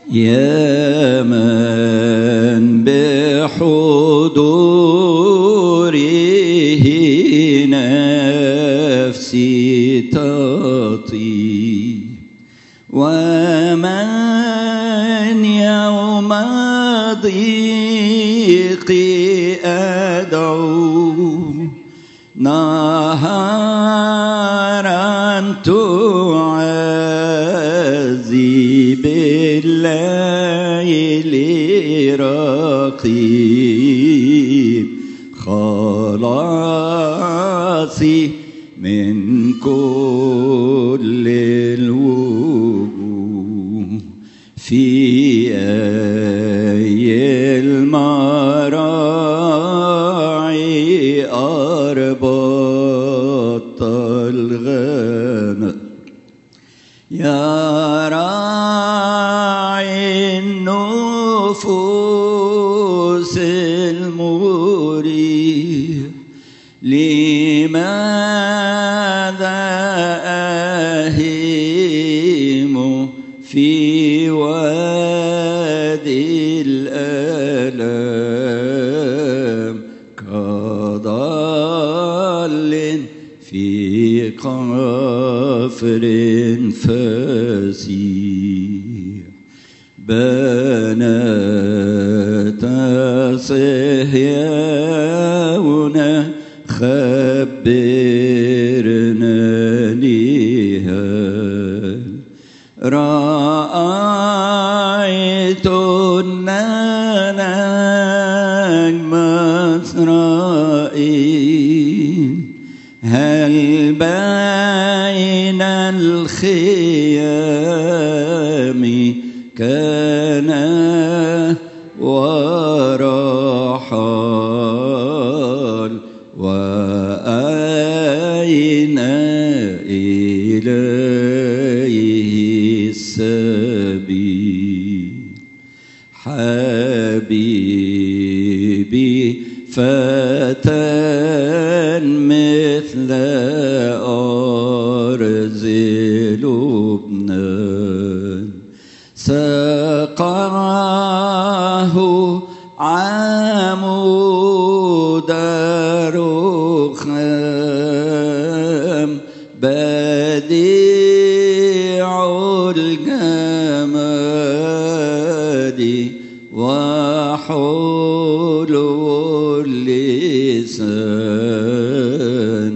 يا من بحضوره نفسي تطيب ومن يوم ضيقي أدعو نهارا تعزي بالليل رقيب خلاصي من كل الوجوه في أي المراعي أربط الغنم يا راعي النفوس المريح لماذا أهيم في وادي الألم كضال في قفر فسيح بنات صهيون خبرنا لها رأيت النجم إسرائيل هل بين الخيام كان ورحال وأين إليه السبيل حبيبي فتى مثل أرز لبنان سقاه عمود رخام بديع الجماد وحلو اللسان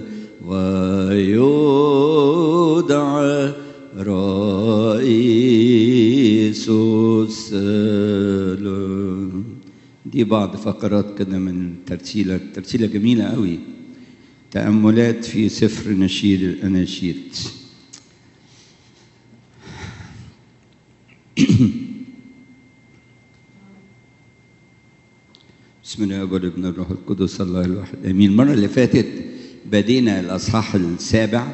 ويدعى رئيس السلام دي بعض فقرات كده من ترتيلة ترتيلة جميلة قوي تأملات في سفر نشيد الأناشيد بسم الله والابن الروح القدس الله الواحد امين المره اللي فاتت بدينا الاصحاح السابع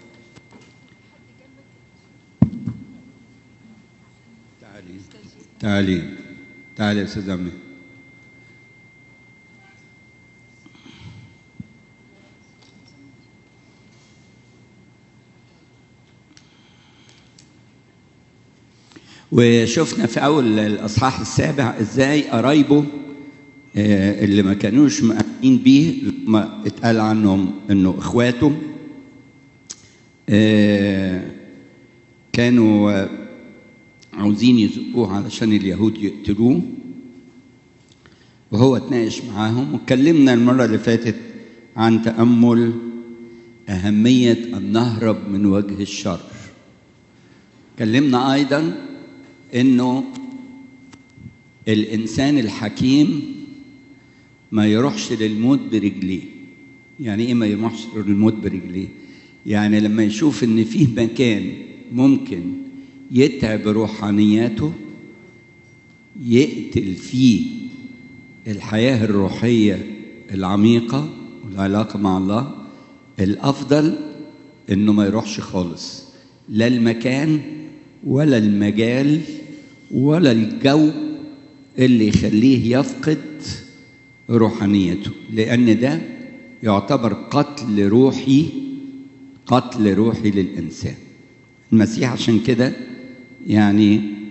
تعالي تعالي تعالي يا استاذ عمي وشفنا في اول الاصحاح السابع ازاي قرايبه آه، اللي ما كانوش مؤمنين بيه ما اتقال عنهم انه اخواته آه، كانوا آه، عاوزين يزقوه علشان اليهود يقتلوه وهو اتناقش معاهم واتكلمنا المره اللي فاتت عن تامل اهميه ان نهرب من وجه الشر اتكلمنا ايضا انه الانسان الحكيم ما يروحش للموت برجليه يعني ايه ما يروحش للموت برجليه يعني لما يشوف ان فيه مكان ممكن يتعب روحانياته يقتل فيه الحياه الروحيه العميقه والعلاقه مع الله الافضل انه ما يروحش خالص لا المكان ولا المجال ولا الجو اللي يخليه يفقد روحانيته لأن ده يعتبر قتل روحي قتل روحي للإنسان المسيح عشان كده يعني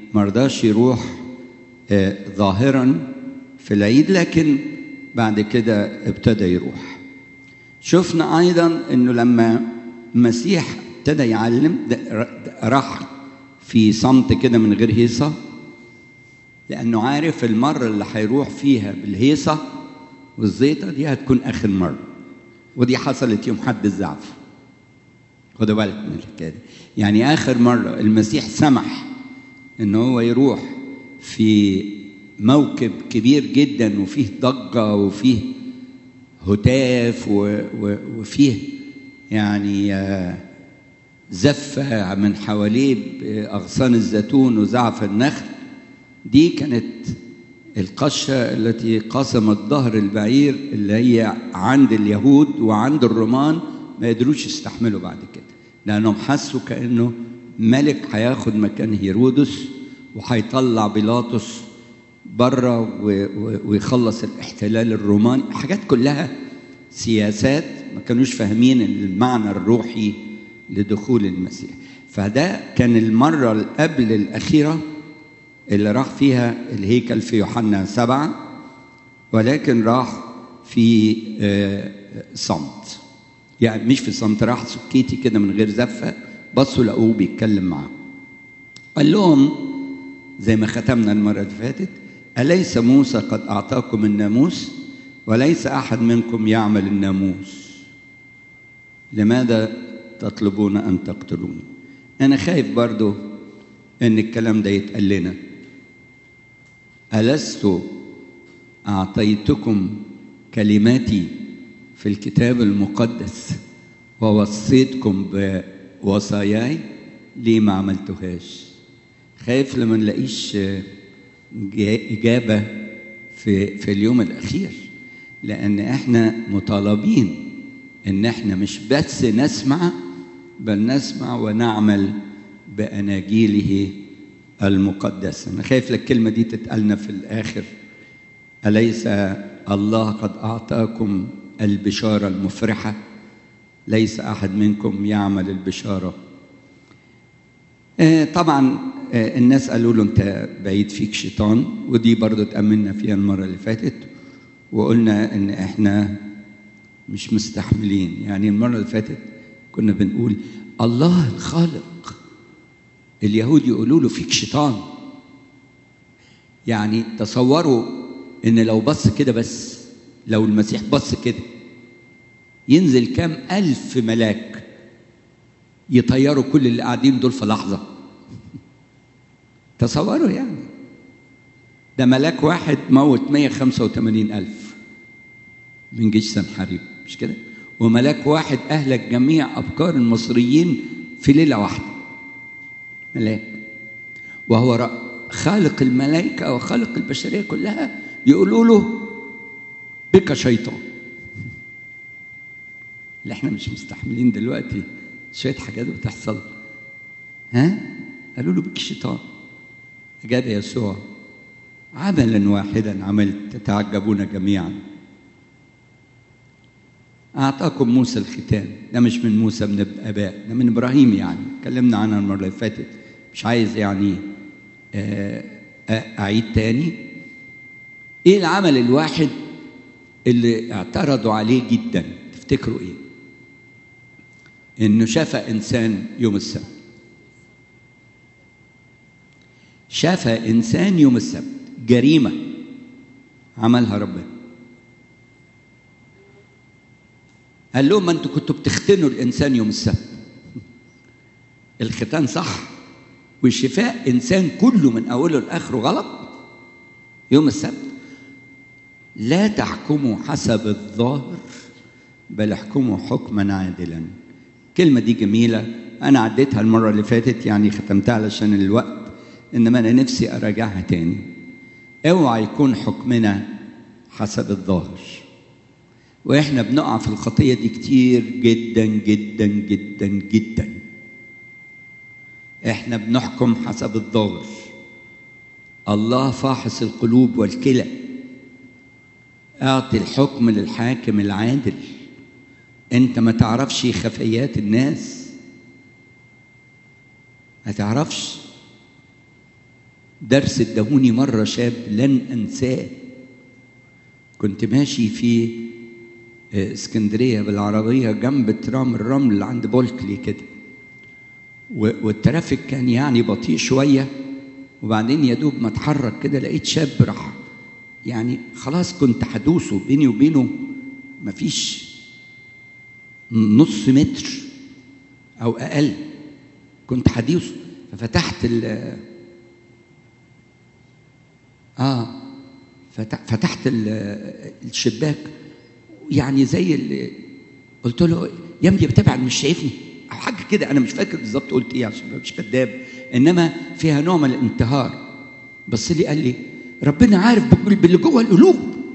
مرضاش يروح آه، ظاهرا في العيد لكن بعد كده ابتدى يروح شفنا ايضا انه لما المسيح ابتدى يعلم ده- ده راح في صمت كده من غير هيصه لانه عارف المره اللي هيروح فيها بالهيصه والزيطه دي هتكون اخر مره ودي حصلت يوم حد الزعف خدوا بالك من الحكايه دي يعني اخر مره المسيح سمح ان هو يروح في موكب كبير جدا وفيه ضجه وفيه هتاف و- و- وفيه يعني آه، زفه من حواليه باغصان الزيتون وزعف النخل دي كانت القشة التي قسمت ظهر البعير اللي هي عند اليهود وعند الرومان ما يقدروش يستحملوا بعد كده لأنهم حسوا كأنه ملك هياخد مكان هيرودس وهيطلع بيلاطس بره و- و- ويخلص الاحتلال الروماني حاجات كلها سياسات ما كانوش فاهمين المعنى الروحي لدخول المسيح فده كان المرة اللي قبل الأخيرة اللي راح فيها الهيكل في يوحنا سبعة ولكن راح في آه، صمت يعني مش في صمت راح سكيتي كده من غير زفة بصوا لقوه بيتكلم معاهم قال لهم زي ما ختمنا المرة اللي فاتت أليس موسى قد أعطاكم الناموس وليس أحد منكم يعمل الناموس لماذا تطلبون أن تقتلوني أنا خايف برضو أن الكلام ده يتقال لنا ألست أعطيتكم كلماتي في الكتاب المقدس ووصيتكم بوصاياي ليه ما عملتوهاش خايف لما نلاقيش جا- إجابة في في اليوم الأخير لأن إحنا مطالبين إن إحنا مش بس نسمع بل نسمع ونعمل بأناجيله المقدسة أنا خايف لك الكلمة دي تتقالنا في الآخر أليس الله قد أعطاكم البشارة المفرحة ليس أحد منكم يعمل البشارة آه، طبعا آه، الناس قالوا له انت بعيد فيك شيطان ودي برضو اتأملنا فيها المرة اللي فاتت وقلنا ان احنا مش مستحملين يعني المرة اللي فاتت كنا بنقول الله الخالق اليهود يقولوا له فيك شيطان يعني تصوروا ان لو بص كده بس لو المسيح بص كده ينزل كام ألف ملاك يطيروا كل اللي قاعدين دول في لحظة تصوروا يعني ده ملاك واحد موت 185 ألف من جيش سنحريب مش كده وملاك واحد أهلك جميع أبكار المصريين في ليلة واحدة ملاك وهو رأ- خالق الملائكة وخالق البشرية كلها يقولوا له بك شيطان اللي احنا مش مستحملين دلوقتي شوية حاجات بتحصل ها قالوا له بك شيطان أجاب يسوع عملا واحدا عملت تتعجبون جميعا أعطاكم موسى الختان ده مش من موسى من الآباء ده من إبراهيم يعني اتكلمنا عنها المرة اللي فاتت مش عايز يعني آه، آه، أعيد تاني إيه العمل الواحد اللي اعترضوا عليه جدا تفتكروا إيه؟ إنه شفى إنسان يوم السبت شفى إنسان يوم السبت جريمة عملها ربنا قال لهم ما انتوا كنتوا بتختنوا الانسان يوم السبت الختان صح والشفاء انسان كله من اوله لاخره غلط يوم السبت لا تحكموا حسب الظاهر بل احكموا حكما عادلا الكلمة دي جميلة أنا عديتها المرة اللي فاتت يعني ختمتها علشان الوقت إنما أنا نفسي أراجعها تاني اوعى يكون حكمنا حسب الظاهر واحنا بنقع في الخطيه دي كتير جدا جدا جدا جدا احنا بنحكم حسب الظاهر الله فاحص القلوب والكلى اعطي الحكم للحاكم العادل انت ما تعرفش خفيات الناس ما تعرفش درس ادهوني مرة شاب لن أنساه كنت ماشي في اسكندرية بالعربية جنب ترام الرمل اللي عند بولكلي كده والترافيك كان يعني بطيء شوية وبعدين يا دوب ما اتحرك كده لقيت شاب راح يعني خلاص كنت هدوسه بيني وبينه مفيش نص متر او اقل كنت هدوسه ففتحت ال اه فتحت الشباك يعني زي اللي قلت له يا ابني بتبعد مش شايفني او حاجه كده انا مش فاكر بالظبط قلت ايه عشان مش كذاب انما فيها نوع من الانتهار بص لي قال لي ربنا عارف باللي جوه القلوب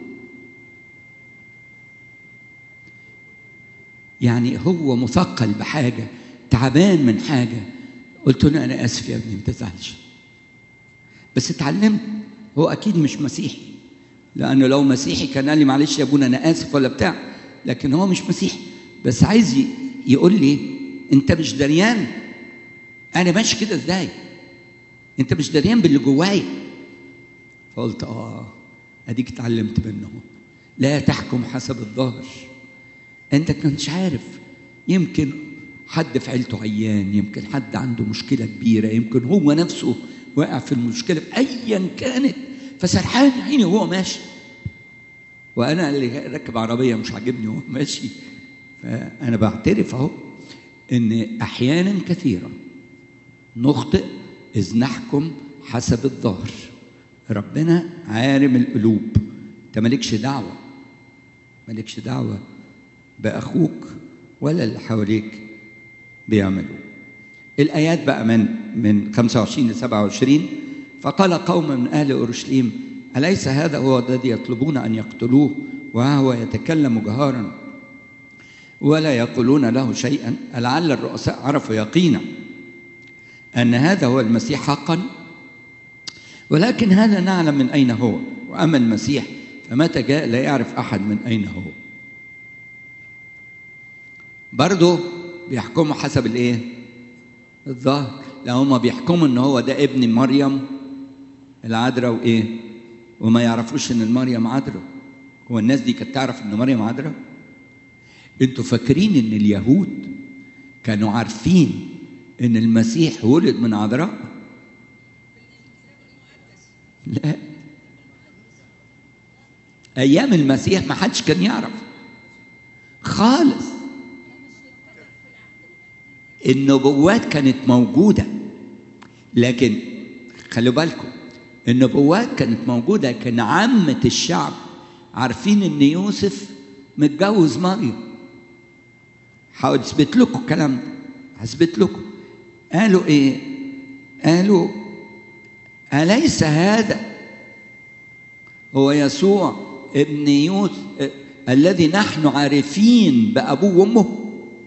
يعني هو مثقل بحاجه تعبان من حاجه قلت له انا اسف يا ابني ما تزعلش بس اتعلمت هو اكيد مش مسيحي لانه لو مسيحي كان قال لي معلش يا ابونا انا اسف ولا بتاع لكن هو مش مسيحي بس عايز يقول لي انت مش دريان انا ماشي كده ازاي انت مش دريان باللي جوايا فقلت اه اديك اتعلمت منه لا تحكم حسب الظاهر انت كنتش عارف يمكن حد في عيلته عيان يمكن حد عنده مشكله كبيره يمكن هو نفسه واقع في المشكله ايا كانت فسرحان عيني وهو ماشي وانا اللي راكب عربيه مش عاجبني وهو ماشي فانا بعترف اهو ان احيانا كثيره نخطئ اذ نحكم حسب الظاهر ربنا عالم القلوب انت مالكش دعوه مالكش دعوه باخوك ولا اللي حواليك بيعملوا الايات بقى من من 25 ل 27 فقال قوم من اهل اورشليم اليس هذا هو الذي يطلبون ان يقتلوه وهو يتكلم جهارا ولا يقولون له شيئا لعل الرؤساء عرفوا يقينا ان هذا هو المسيح حقا ولكن هذا نعلم من اين هو واما المسيح فمتى جاء لا يعرف احد من اين هو برضه بيحكموا حسب الايه الظاهر لو هما بيحكموا ان هو ده ابن مريم العذراء وايه وما يعرفوش ان مريم عذراء هو الناس دي كانت تعرف ان مريم عذراء انتوا فاكرين ان اليهود كانوا عارفين ان المسيح ولد من عذراء لا ايام المسيح ما حدش كان يعرف خالص النبوات كانت موجوده لكن خلوا بالكم النبوات كانت موجوده لكن عامه الشعب عارفين ان يوسف متجوز مريم حاول اثبت لكم الكلام ده هثبت لكم قالوا ايه قالوا اليس هذا هو يسوع ابن يوسف الذي نحن عارفين بابوه وامه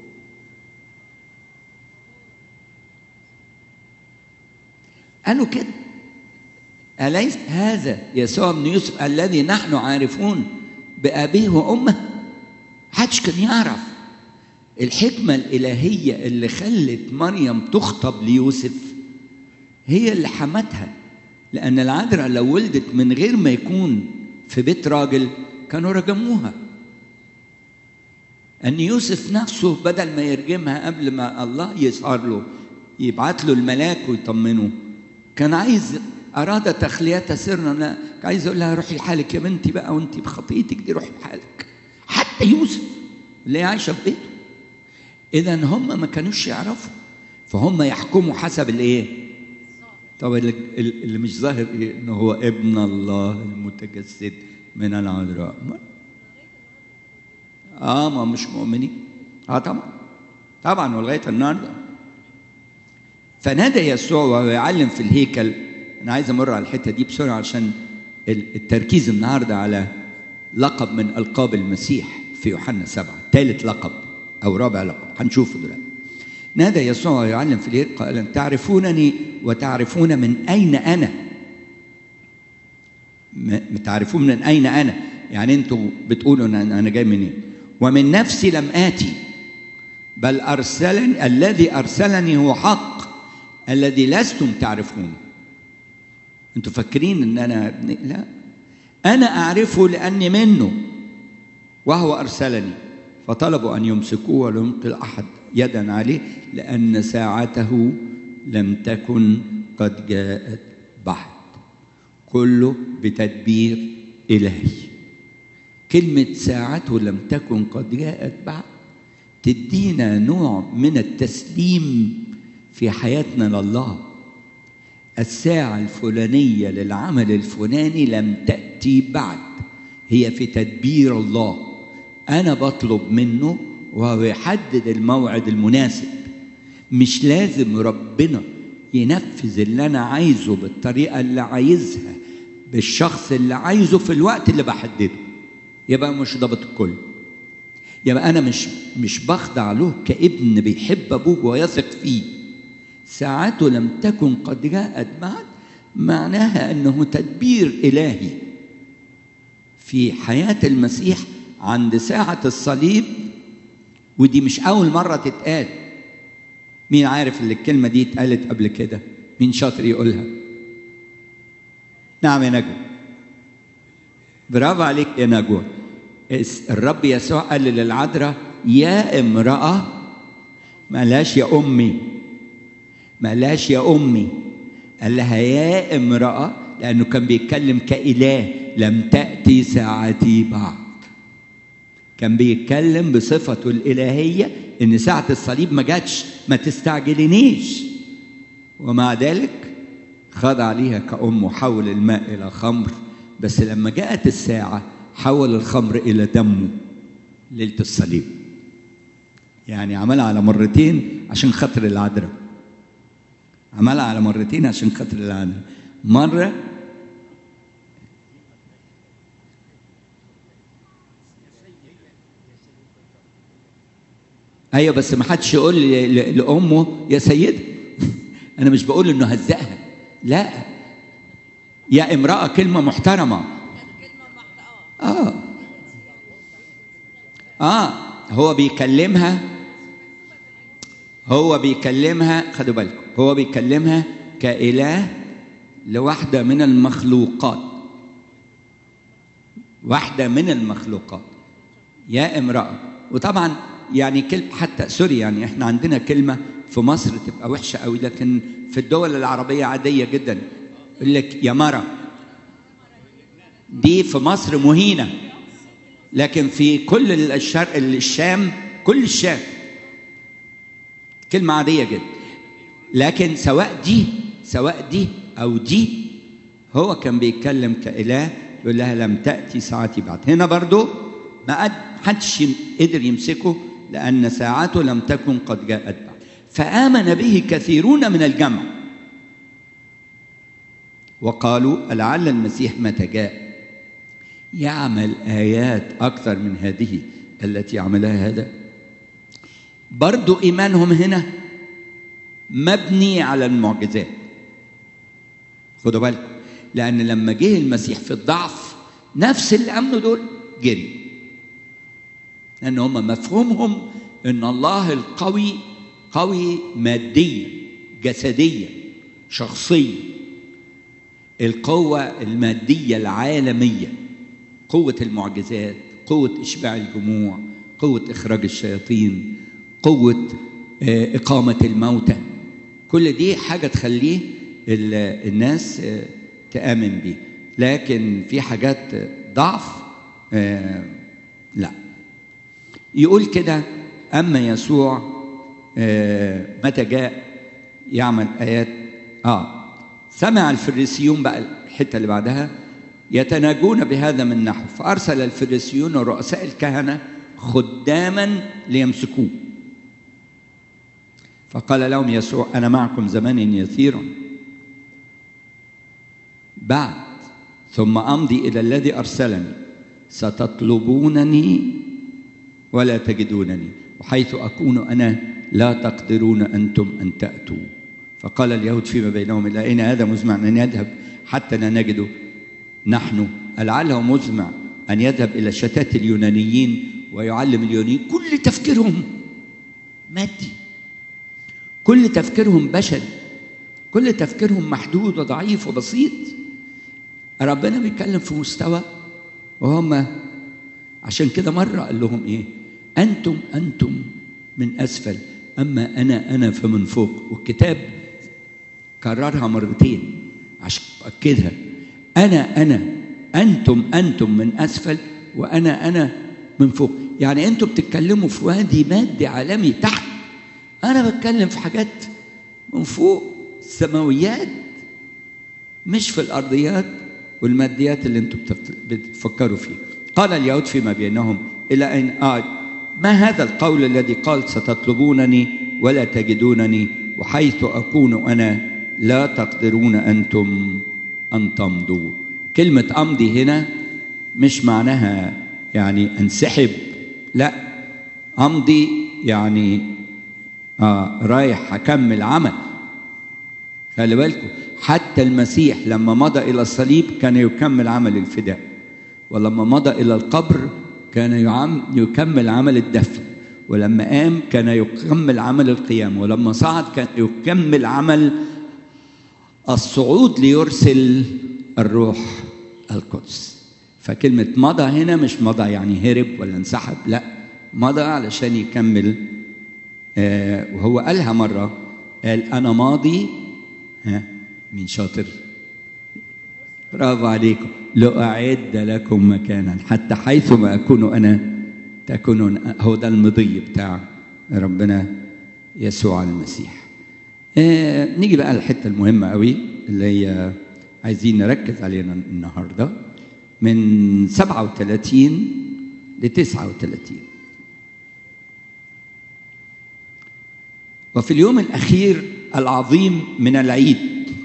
قالوا كده أليس هذا يسوع بن يوسف الذي نحن عارفون بأبيه وأمه محدش كان يعرف الحكمة الإلهية اللي خلت مريم تخطب ليوسف هي اللي حمتها لأن العذراء لو ولدت من غير ما يكون في بيت راجل كانوا رجموها أن يوسف نفسه بدل ما يرجمها قبل ما الله يسهر له يبعت له الملاك ويطمنه كان عايز أراد تخليتها سرا لا عايز يقول لها روحي لحالك يا بنتي بقى وانت بخطيتك دي روحي لحالك حتى يوسف اللي عايشه في بيته اذا هم ما كانوش يعرفوا فهم يحكموا حسب الايه طب اللي مش ظاهر ايه انه هو ابن الله المتجسد من العذراء اه ما مش مؤمنين اه طبعا طبعا ولغايه النهارده فنادى يسوع وهو يعلم في الهيكل انا عايز امر على الحته دي بسرعه عشان التركيز النهارده على لقب من القاب المسيح في يوحنا سبعه ثالث لقب او رابع لقب هنشوفه دلوقتي نادى يسوع وهو يعلم في الهيكل قال تعرفونني وتعرفون من اين انا تعرفون من اين انا يعني انتوا بتقولوا ان انا جاي منين ومن نفسي لم اتي بل ارسلني الذي ارسلني هو حق الذي لستم تعرفون انتوا فاكرين ان انا ابن لا انا اعرفه لاني منه وهو ارسلني فطلبوا ان يمسكوه ولم ينقل احد يدا عليه لان ساعته لم تكن قد جاءت بعد كله بتدبير الهي كلمه ساعته لم تكن قد جاءت بعد تدينا نوع من التسليم في حياتنا لله الساعة الفلانية للعمل الفلاني لم تأتي بعد هي في تدبير الله أنا بطلب منه وهو يحدد الموعد المناسب مش لازم ربنا ينفذ اللي أنا عايزه بالطريقة اللي عايزها بالشخص اللي عايزه في الوقت اللي بحدده يبقى مش ضابط الكل يبقى انا مش مش بخضع له كابن بيحب ابوه ويثق فيه ساعته لم تكن قد جاءت بعد معناها انه تدبير الهي في حياه المسيح عند ساعه الصليب ودي مش اول مره تتقال مين عارف اللي الكلمه دي اتقالت قبل كده مين شاطر يقولها نعم يا نجوى برافو عليك يا نجوى الرب يسوع قال للعذراء يا امرأة ملاش يا أمي ملاش يا أمي قال لها يا امرأة لأنه كان بيتكلم كإله لم تأتي ساعتي بعد كان بيتكلم بصفته الإلهية إن ساعة الصليب ما جاتش ما تستعجلنيش ومع ذلك خضع ليها كأم وحول الماء إلى خمر بس لما جاءت الساعة حول الخمر إلى دمه ليلة الصليب يعني عملها على مرتين عشان خاطر العذراء عملها على مرتين عشان خاطر العذراء مرة ايوه بس ما حدش يقول لامه يا سيده انا مش بقول انه هزقها لا يا امراه كلمه محترمه اه اه هو بيكلمها هو بيكلمها خدوا بالكم هو بيكلمها كإله لواحدة من المخلوقات واحدة من المخلوقات يا امرأة وطبعا يعني كل حتى سوري يعني احنا عندنا كلمة في مصر تبقى وحشة قوي لكن في الدول العربية عادية جدا يقول لك يا مرة دي في مصر مهينة لكن في كل الشرق الشام كل الشام كلمة عادية جدا لكن سواء دي سواء دي أو دي هو كان بيتكلم كإله يقول لها لم تأتي ساعتي بعد هنا برضو ما حدش قدر يمسكه لأن ساعته لم تكن قد جاءت بعد فآمن به كثيرون من الجمع وقالوا لعل المسيح متى جاء يعمل آيات أكثر من هذه التي عملها هذا برضو إيمانهم هنا مبني على المعجزات خدوا بالكم لأن لما جه المسيح في الضعف نفس اللي أمنوا دول جري لأن هم مفهومهم أن الله القوي قوي ماديا جسديا شخصيا القوة المادية العالمية قوة المعجزات قوة إشباع الجموع قوة إخراج الشياطين قوة إقامة الموتى كل دي حاجة تخليه الناس تآمن بيه لكن في حاجات ضعف لا يقول كده أما يسوع متى جاء يعمل آيات آه سمع الفريسيون بقى الحتة اللي بعدها يتناجون بهذا من نحو فأرسل الفريسيون ورؤساء الكهنة خداما ليمسكوه فقال لهم يسوع أنا معكم زمان يسير بعد ثم أمضي إلى الذي أرسلني ستطلبونني ولا تجدونني وحيث أكون أنا لا تقدرون أنتم أن تأتوا فقال اليهود فيما بينهم إلى أين هذا مزمع أن يذهب حتى لا نجده نحن لعله مزمع أن يذهب إلى شتات اليونانيين ويعلم اليونانيين كل تفكيرهم مادي كل تفكيرهم بشري كل تفكيرهم محدود وضعيف وبسيط ربنا بيتكلم في مستوى وهم عشان كده مرة قال لهم إيه أنتم أنتم من أسفل أما أنا أنا فمن فوق والكتاب كررها مرتين عشان أكدها أنا أنا أنتم أنتم من أسفل وأنا أنا من فوق يعني أنتم بتتكلموا في وادي مادي عالمي تحت أنا بتكلم في حاجات من فوق السماويات مش في الأرضيات والماديات اللي أنتم بتفكروا فيها قال اليهود فيما بينهم إلى أين آه ما هذا القول الذي قال ستطلبونني ولا تجدونني وحيث أكون أنا لا تقدرون أنتم أن تمضوا كلمة أمضي هنا مش معناها يعني أنسحب لا أمضي يعني آه رايح أكمل عمل خلي بالكم حتى المسيح لما مضى إلى الصليب كان يكمل عمل الفداء ولما مضى إلى القبر كان يكمل عمل الدفن ولما قام كان يكمل عمل القيام ولما صعد كان يكمل عمل الصعود ليرسل الروح القدس فكلمة مضى هنا مش مضى يعني هرب ولا انسحب لا مضى علشان يكمل آه وهو قالها مرة قال أنا ماضي ها مين شاطر برافو عليكم لأعد لكم مكانا حتى حيث ما أكون أنا تكونون هو ده المضي بتاع ربنا يسوع المسيح آه نيجي بقى الحتة المهمة قوي اللي هي عايزين نركز علينا النهارده من 37 ل 39 وفي اليوم الأخير العظيم من العيد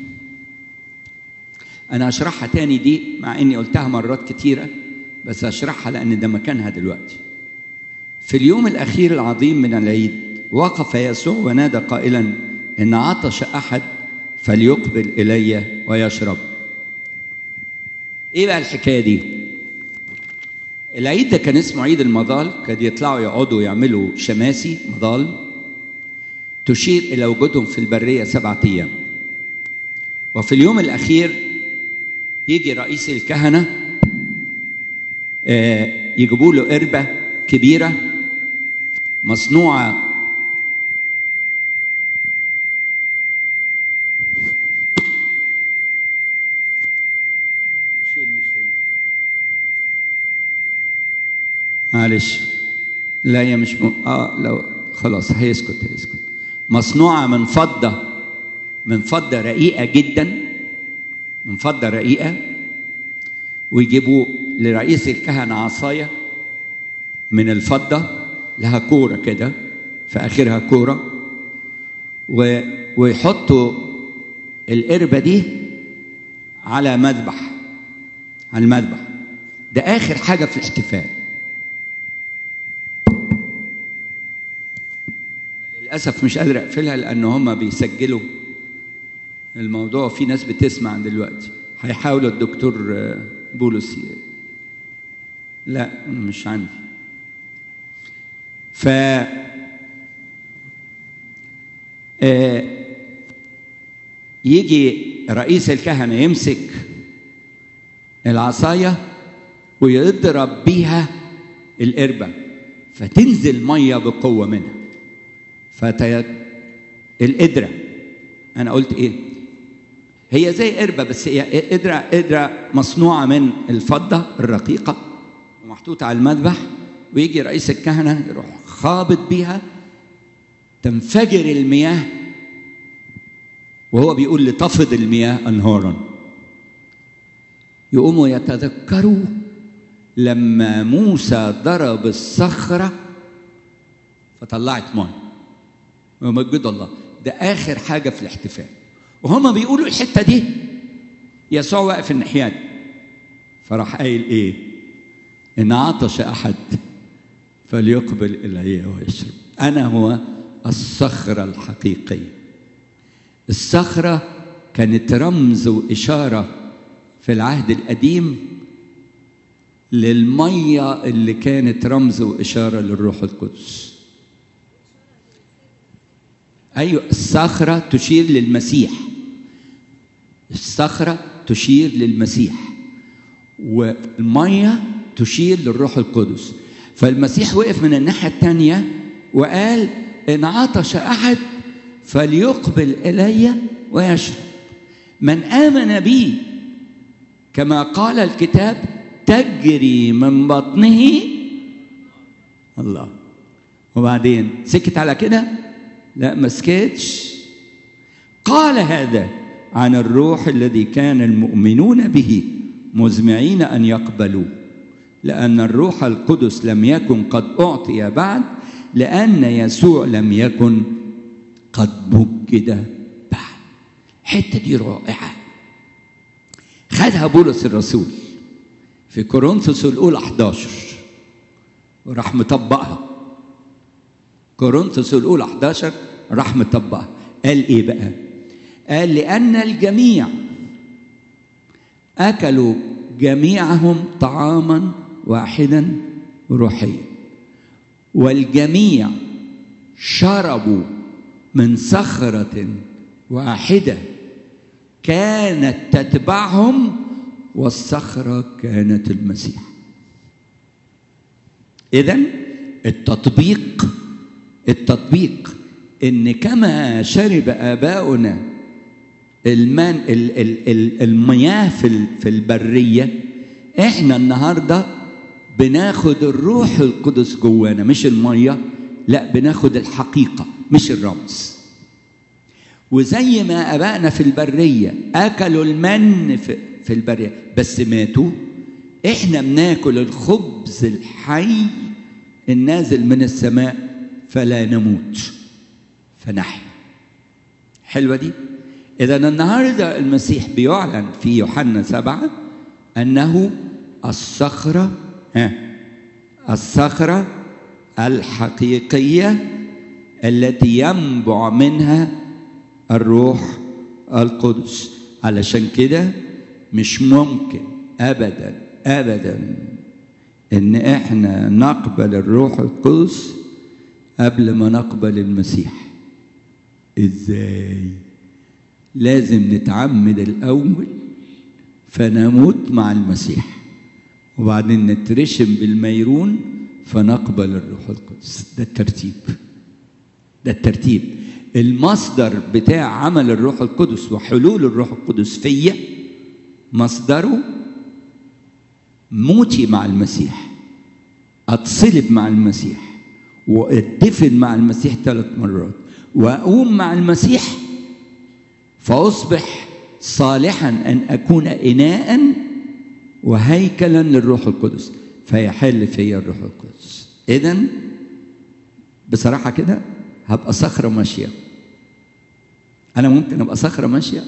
أنا أشرحها تاني دي مع إني قلتها مرات كتيرة بس أشرحها لأن ده مكانها دلوقتي في اليوم الأخير العظيم من العيد وقف يسوع ونادى قائلا إن عطش أحد فليقبل إلي ويشرب إيه بقى الحكاية دي؟ العيد ده كان اسمه عيد المظال كان يطلعوا يقعدوا يعملوا شماسي مظال تشير إلى وجودهم في البرية سبعة أيام وفي اليوم الأخير يجي رئيس الكهنة يجيبوا له قربة كبيرة مصنوعة شيل مش هنا معلش لا هي مش م... اه لو خلاص هيسكت هيسكت مصنوعة من فضة من فضة رقيقة جدا من فضة رقيقة ويجيبوا لرئيس الكهنة عصاية من الفضة لها كورة كده في آخرها كورة و... ويحطوا القربة دي على مذبح على المذبح ده آخر حاجة في الاحتفال للأسف مش قادر أقفلها لأن هم بيسجلوا الموضوع في ناس بتسمع دلوقتي هيحاولوا الدكتور بولس لا مش عندي ف يجي رئيس الكهنة يمسك العصاية ويضرب بيها القربة فتنزل مية بقوة منها فت القدرة أنا قلت إيه؟ هي زي قربة بس هي قدرة قدرة مصنوعة من الفضة الرقيقة ومحطوطة على المذبح ويجي رئيس الكهنة يروح خابط بيها تنفجر المياه وهو بيقول لتفض المياه أنهارا يقوموا يتذكروا لما موسى ضرب الصخرة فطلعت ماء ومجد الله ده آخر حاجة في الاحتفال وهما بيقولوا الحتة دي يسوع واقف الناحية دي فراح قايل إيه؟ إن عطش أحد فليقبل إلي ويشرب أنا هو الصخرة الحقيقية الصخرة كانت رمز وإشارة في العهد القديم للمية اللي كانت رمز وإشارة للروح القدس أيوة الصخرة تشير للمسيح الصخرة تشير للمسيح والميه تشير للروح القدس فالمسيح وقف من الناحيه الثانيه وقال ان عطش احد فليقبل الي ويشرب من امن بي كما قال الكتاب تجري من بطنه الله وبعدين سكت على كده لا ما سكتش قال هذا عن الروح الذي كان المؤمنون به مزمعين ان يقبلوه لان الروح القدس لم يكن قد اعطي بعد لان يسوع لم يكن قد مجد بعد الحته دي رائعه خدها بولس الرسول في كورنثوس الاولى 11 وراح مطبقها كورنثوس الاولى 11 راح مطبقها قال ايه بقى قال لان الجميع اكلوا جميعهم طعاما واحدا روحيا والجميع شربوا من صخره واحده كانت تتبعهم والصخره كانت المسيح اذا التطبيق التطبيق ان كما شرب اباؤنا المان ال ال ال المياه في في البريه احنا النهارده بناخد الروح القدس جوانا مش الميه لا بناخد الحقيقه مش الرمز وزي ما ابائنا في البريه اكلوا المن في, في البريه بس ماتوا احنا بناكل الخبز الحي النازل من السماء فلا نموت فنحيا حلوه دي اذا النهارده المسيح بيعلن في يوحنا سبعه انه الصخره ها الصخره الحقيقيه التي ينبع منها الروح القدس علشان كده مش ممكن ابدا ابدا ان احنا نقبل الروح القدس قبل ما نقبل المسيح ازاي لازم نتعمد الاول فنموت مع المسيح وبعدين نترشم بالميرون فنقبل الروح القدس ده الترتيب ده الترتيب المصدر بتاع عمل الروح القدس وحلول الروح القدس فيا مصدره موتي مع المسيح اتصلب مع المسيح واتدفن مع المسيح ثلاث مرات واقوم مع المسيح فاصبح صالحا ان اكون اناء وهيكلا للروح القدس فيحل فيا الروح القدس اذا بصراحه كده هبقى صخره ماشيه انا ممكن ابقى صخره ماشيه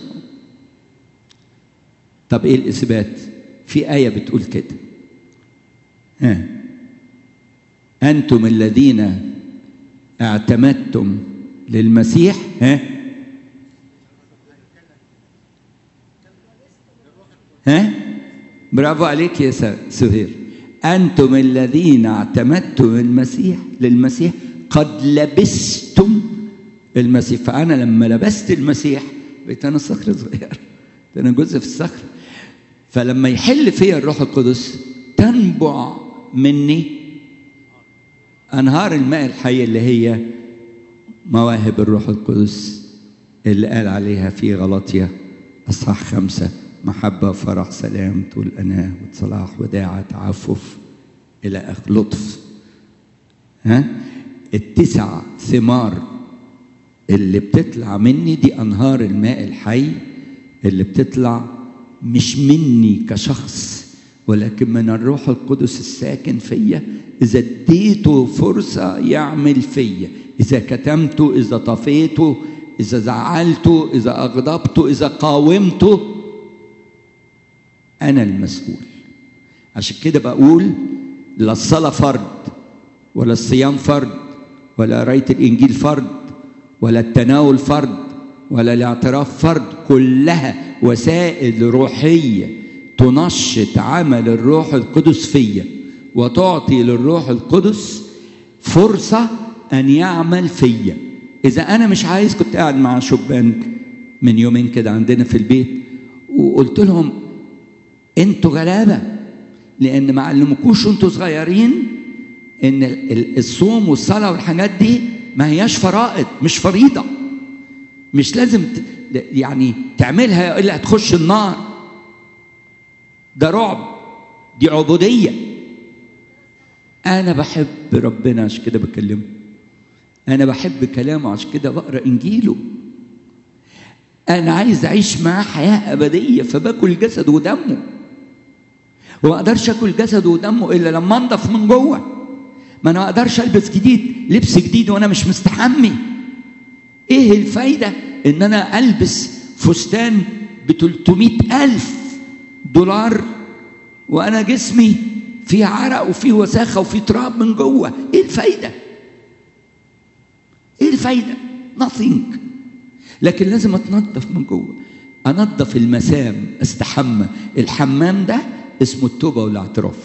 طب ايه الاثبات في ايه بتقول كده ها انتم الذين اعتمدتم للمسيح ها ها برافو عليك يا سهير انتم الذين اعتمدتم المسيح للمسيح قد لبستم المسيح فانا لما لبست المسيح بقيت انا صخر صغير انا جزء في الصخر فلما يحل فيا الروح القدس تنبع مني انهار الماء الحي اللي هي مواهب الروح القدس اللي قال عليها في غلطية أصحاح خمسة محبة فرح سلام طول أناة وصلاح وداعة تعفف إلى آخر لطف ها التسع ثمار اللي بتطلع مني دي أنهار الماء الحي اللي بتطلع مش مني كشخص ولكن من الروح القدس الساكن فيا إذا اديته فرصة يعمل فيا إذا كتمته إذا طفيته إذا زعلته إذا أغضبته إذا قاومته أنا المسؤول عشان كده بقول لا الصلاة فرض ولا الصيام فرض ولا قراية الإنجيل فرض ولا التناول فرض ولا الاعتراف فرض كلها وسائل روحية تنشط عمل الروح القدس فيا وتعطي للروح القدس فرصة أن يعمل فيا إذا أنا مش عايز كنت قاعد مع شبان من يومين كده عندنا في البيت وقلت لهم أنتوا غلابة لان ما علمكوش وانتوا صغيرين ان الصوم والصلاه والحاجات دي ما هياش فرائض مش فريضه مش لازم يعني تعملها الا هتخش النار ده رعب دي عبوديه انا بحب ربنا عشان كده بكلمه انا بحب كلامه عشان كده بقرا انجيله انا عايز اعيش معاه حياه ابديه فباكل جسده ودمه وما اقدرش اكل جسده ودمه الا لما انضف من جوه ما انا ما اقدرش البس جديد لبس جديد وانا مش مستحمي ايه الفايده ان انا البس فستان ب 300 الف دولار وانا جسمي فيه عرق وفيه وساخه وفيه تراب من جوه ايه الفايده ايه الفايده nothing لكن لازم اتنظف من جوه انظف المسام استحمى الحمام ده اسمه التوبه والاعتراف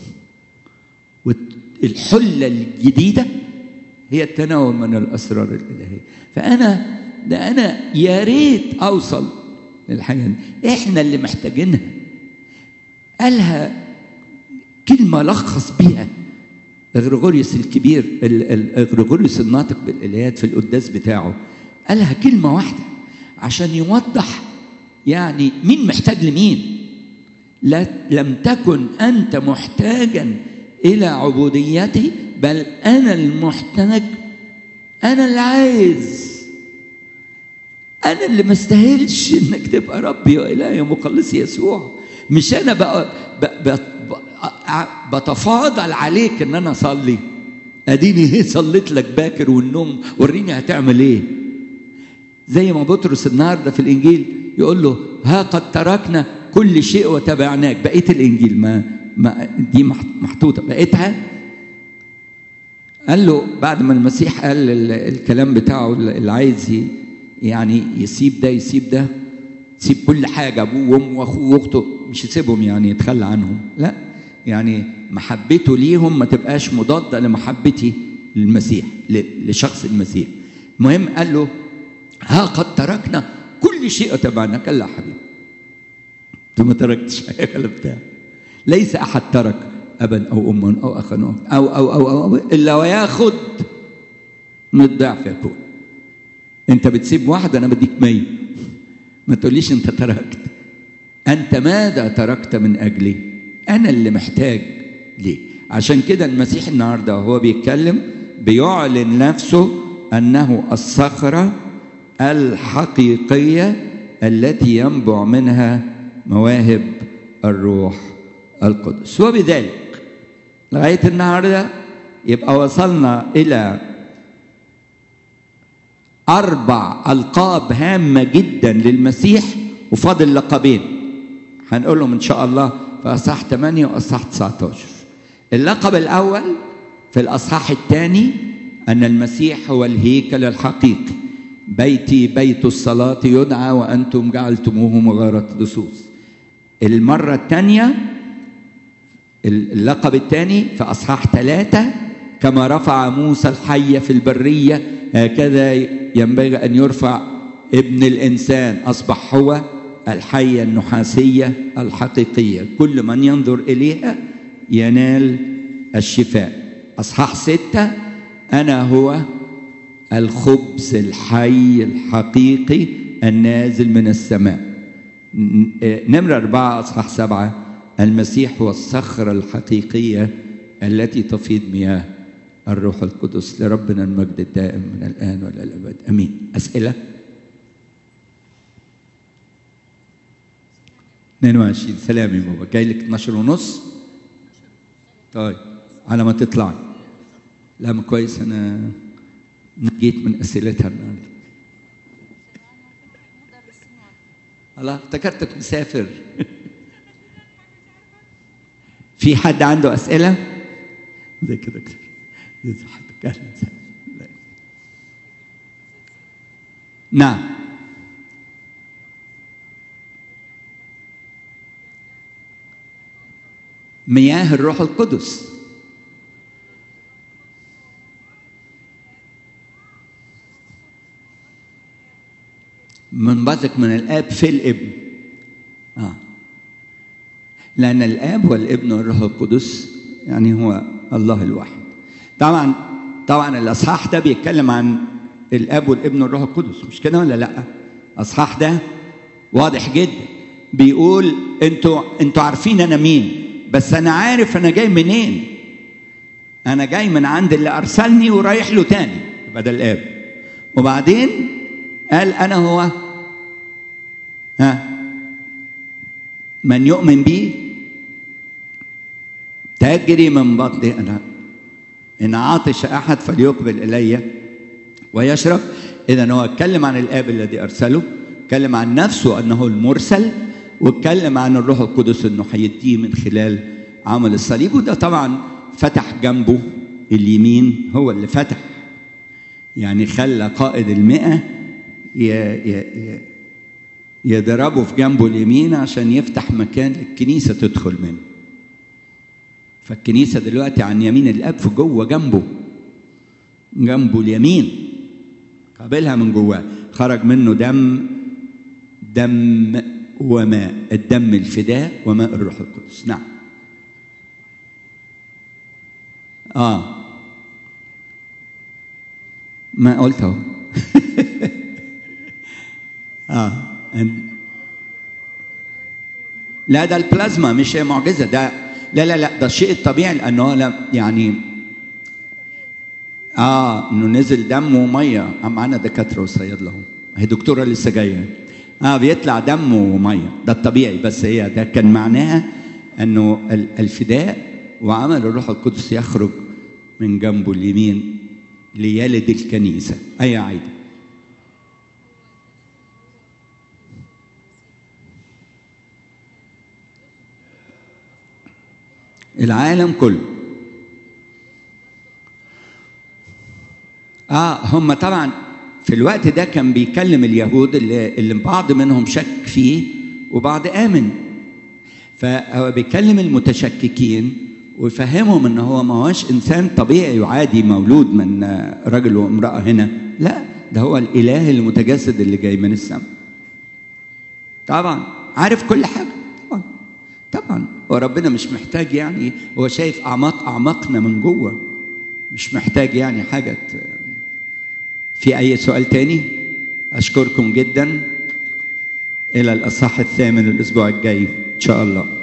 والحله الجديده هي التناول من الاسرار الالهيه فانا ده انا يا ريت اوصل للحاجه دي احنا اللي محتاجينها قالها كلمه لخص بيها غريغوريوس الكبير غريغوريوس الناطق بالالهيات في القداس بتاعه قالها كلمه واحده عشان يوضح يعني مين محتاج لمين لا لم تكن انت محتاجا الى عبوديتي بل انا المحتاج انا اللي عايز انا اللي ما استاهلش انك تبقى ربي والهي ومخلصي يسوع مش انا بقى, بقى, بقى بتفاضل عليك ان انا اصلي اديني ايه صليت لك باكر والنوم وريني هتعمل ايه زي ما بطرس النهارده في الانجيل يقول له ها قد تركنا كل شيء وتبعناك بقيه الانجيل ما, ما دي محطوطه بقيتها قال له بعد ما المسيح قال الكلام بتاعه اللي عايز يعني يسيب ده يسيب ده يسيب كل حاجه ابوه وامه واخوه واخته مش يسيبهم يعني يتخلى عنهم لا يعني محبته ليهم ما تبقاش مضاده لمحبتي للمسيح لشخص المسيح المهم قال له ها قد تركنا كل شيء تبعنا قال لا يا حبيبي انت ما تركتش حاجه ولا بتاع ليس احد ترك ابا او اما او اخا او او او, أو, أو الا وياخد من الضعف يكون انت بتسيب واحد انا بديك مية ما تقوليش انت تركت انت ماذا تركت من اجلي انا اللي محتاج ليه عشان كده المسيح النهارده وهو بيتكلم بيعلن نفسه انه الصخره الحقيقيه التي ينبع منها مواهب الروح القدس وبذلك لغايه النهارده يبقى وصلنا الى اربع القاب هامه جدا للمسيح وفاضل لقبين هنقولهم ان شاء الله في اصحاح 8 واصحاح 19 اللقب الاول في الاصحاح الثاني ان المسيح هو الهيكل الحقيقي بيتي بيت الصلاه يدعى وانتم جعلتموه مغاره لصوص المره الثانيه اللقب الثاني في اصحاح ثلاثه كما رفع موسى الحي في البريه هكذا ينبغي ان يرفع ابن الانسان اصبح هو الحيه النحاسيه الحقيقيه كل من ينظر اليها ينال الشفاء اصحاح سته انا هو الخبز الحي الحقيقي النازل من السماء نمرة أربعة أصحاح سبعة المسيح هو الصخرة الحقيقية التي تفيض مياه الروح القدس لربنا المجد الدائم من الآن وإلى الأبد أمين أسئلة 22 سلام يا بابا جاي لك 12 ونص طيب على ما تطلعي لا ما كويس أنا نجيت من أسئلتها النهارده الله افتكرتك مسافر في حد عنده أسئلة؟ زي كده دكتور زي حضرتك أهلا وسهلا نعم مياه الروح القدس منبثق من الاب في الابن اه لأن الآب والابن والروح القدس يعني هو الله الواحد طبعا طبعا الأصحاح ده بيتكلم عن الآب والابن والروح القدس مش كده ولا لأ؟ الأصحاح ده واضح جدا بيقول انتوا انتوا عارفين انا مين بس انا عارف انا جاي منين انا جاي من عند اللي ارسلني ورايح له تاني يبقى ده الاب وبعدين قال انا هو ها من يؤمن بي تجري من بطني انا ان عطش احد فليقبل الي ويشرب اذا هو اتكلم عن الاب الذي ارسله اتكلم عن نفسه انه المرسل واتكلم عن الروح القدس انه هيديه من خلال عمل الصليب وده طبعا فتح جنبه اليمين هو اللي فتح يعني خلى قائد المئة يضربه في جنبه اليمين عشان يفتح مكان للكنيسة تدخل منه فالكنيسة دلوقتي عن يمين الأب في جوه جنبه جنبه اليمين قابلها من جواه خرج منه دم دم وماء الدم الفداء وماء الروح القدس نعم اه ما قلت اهو اه لا ده البلازما مش معجزه ده لا لا لا ده الشيء الطبيعي لانه لا يعني اه انه نزل دم وميه معانا دكاتره وصيادله اهو هي دكتوره لسه جايه اه بيطلع دم وميه ده الطبيعي بس هي ده كان معناها انه الفداء وعمل الروح القدس يخرج من جنبه اليمين ليلد الكنيسه اي عايده العالم كله اه هم طبعا في الوقت ده كان بيكلم اليهود اللي, اللي بعض منهم شك فيه وبعض آمن فهو بيكلم المتشككين ويفهمهم ان هو ما هوش انسان طبيعي وعادي مولود من رجل وامراه هنا لا ده هو الاله المتجسد اللي جاي من السماء طبعا عارف كل حاجه طبعا طبعا هو ربنا مش محتاج يعني هو شايف اعماق اعماقنا من جوه مش محتاج يعني حاجه في أي سؤال تاني؟ أشكركم جدا إلى الأصحاح الثامن الأسبوع الجاي إن شاء الله